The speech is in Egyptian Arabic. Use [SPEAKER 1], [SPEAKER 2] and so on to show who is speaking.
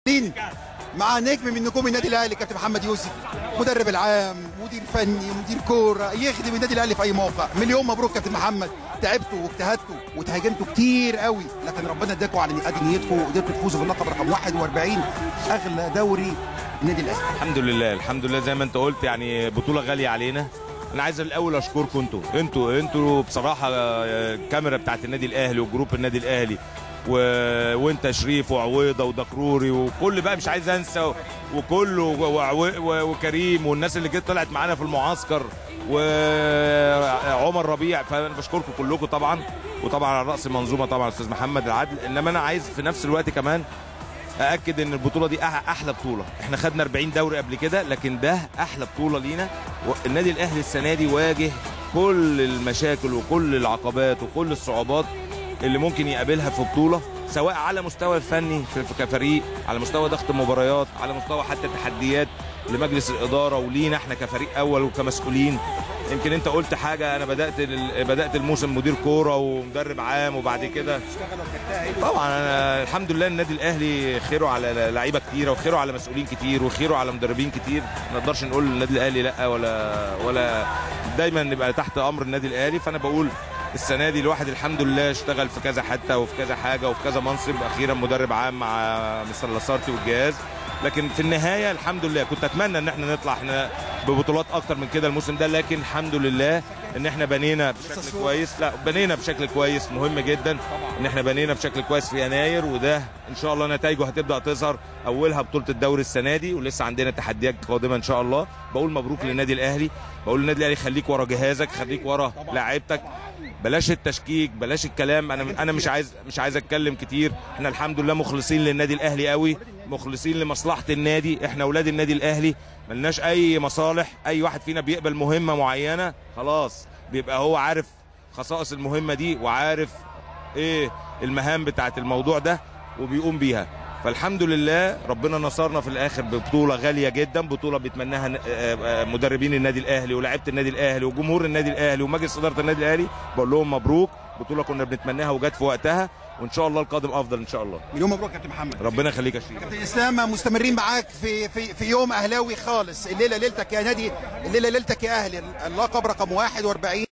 [SPEAKER 1] مين مع نجم من نجوم النادي الاهلي كابتن محمد يوسف مدرب العام مدير فني مدير كوره يخدم النادي الاهلي في اي موقع مليون مبروك كابتن محمد تعبتوا واجتهدتوا وتهاجمتوا كتير قوي لكن ربنا اداكم على ادي نيتكم وقدرتوا تفوزوا باللقب رقم 41 اغلى دوري النادي الاهلي
[SPEAKER 2] الحمد لله الحمد لله زي ما انت قلت يعني بطوله غاليه علينا انا عايز الاول اشكركم انتوا انتوا انتوا بصراحه آه، الكاميرا بتاعت النادي الاهلي وجروب النادي الاهلي و... وانت شريف وعويضه ودكروري وكل بقى مش عايز انسى وكله وعو... و... وكريم والناس اللي جت طلعت معانا في المعسكر وعمر ربيع فانا بشكركم كلكم طبعا وطبعا على راس المنظومه طبعا الاستاذ محمد العدل انما انا عايز في نفس الوقت كمان ااكد ان البطوله دي أح- احلى بطوله احنا خدنا 40 دوري قبل كده لكن ده احلى بطوله لينا النادي الاهلي السنه دي واجه كل المشاكل وكل العقبات وكل الصعوبات اللي ممكن يقابلها في بطوله سواء على مستوى الفني في في كفريق على مستوى ضغط المباريات على مستوى حتى تحديات لمجلس الاداره ولينا احنا كفريق اول وكمسؤولين يمكن انت قلت حاجه انا بدات ال- بدات الموسم مدير كوره ومدرب عام وبعد كده طبعا انا الحمد لله النادي الاهلي خيره على لعيبه كتيره وخيره على مسؤولين كتير وخيره على مدربين كتير ما نقدرش نقول النادي الاهلي لا ولا ولا دايما نبقى تحت امر النادي الاهلي فانا بقول السنه دي الواحد الحمد لله اشتغل في كذا حته وفي كذا حاجه وفي كذا منصب اخيرا مدرب عام مع مستر لاسارتي والجهاز لكن في النهايه الحمد لله كنت اتمنى ان احنا نطلع احنا ببطولات اكتر من كده الموسم ده لكن الحمد لله ان احنا بنينا بشكل كويس لا بنينا بشكل كويس مهم جدا ان احنا بنينا بشكل كويس في يناير وده ان شاء الله نتائجه هتبدا تظهر اولها بطوله الدوري السنه دي ولسه عندنا تحديات قادمه ان شاء الله بقول مبروك للنادي الاهلي بقول للنادي الاهلي خليك ورا جهازك خليك ورا لاعيبتك بلاش التشكيك بلاش الكلام انا انا مش عايز مش عايز اتكلم كتير احنا الحمد لله مخلصين للنادي الاهلي قوي مخلصين لمصلحه النادي احنا اولاد النادي الاهلي ملناش اي مصالح اي واحد فينا بيقبل مهمه معينه خلاص بيبقى هو عارف خصائص المهمه دي وعارف ايه المهام بتاعت الموضوع ده وبيقوم بيها فالحمد لله ربنا نصرنا في الاخر ببطوله غاليه جدا بطوله بيتمناها ن- آه، آه، مدربين النادي الاهلي ولاعيبه النادي الاهلي وجمهور النادي الاهلي ومجلس اداره النادي الاهلي بقول لهم مبروك بطوله كنا بنتمناها وجت في وقتها وان شاء الله القادم افضل ان شاء الله
[SPEAKER 1] مليون مبروك كابتن محمد
[SPEAKER 2] ربنا يخليك يا شريف
[SPEAKER 1] كابتن اسلام مستمرين معاك في في في يوم اهلاوي خالص الليله ليلتك يا نادي الليله ليلتك يا اهلي اللقب رقم 41